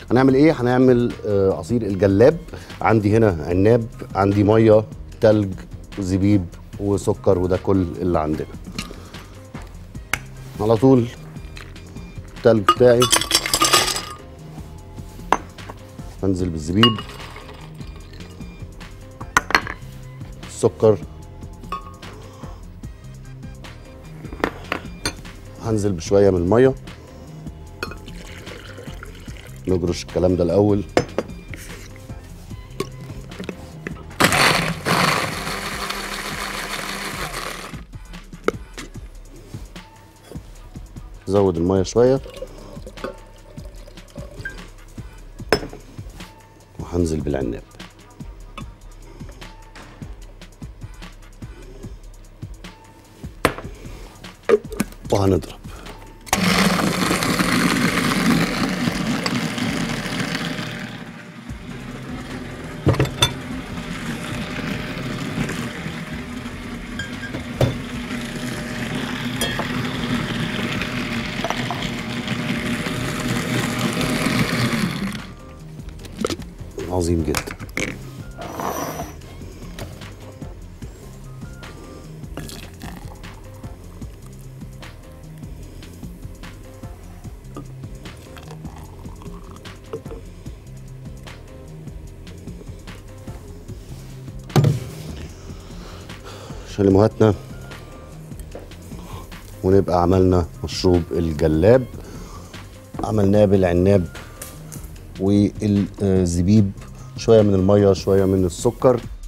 هنعمل ايه هنعمل آه، عصير الجلاب عندي هنا عناب عندي ميه تلج وزبيب وسكر وده كل اللي عندنا على طول التلج بتاعي انزل بالزبيب السكر هنزل بشويه من الميه نجرش الكلام ده الاول زود الميه شويه وهنزل بالعناب وهنضرب عظيم جدا شاليموهاتنا ونبقى عملنا مشروب الجلاب عملناه بالعناب والزبيب شويه من الميه شويه من السكر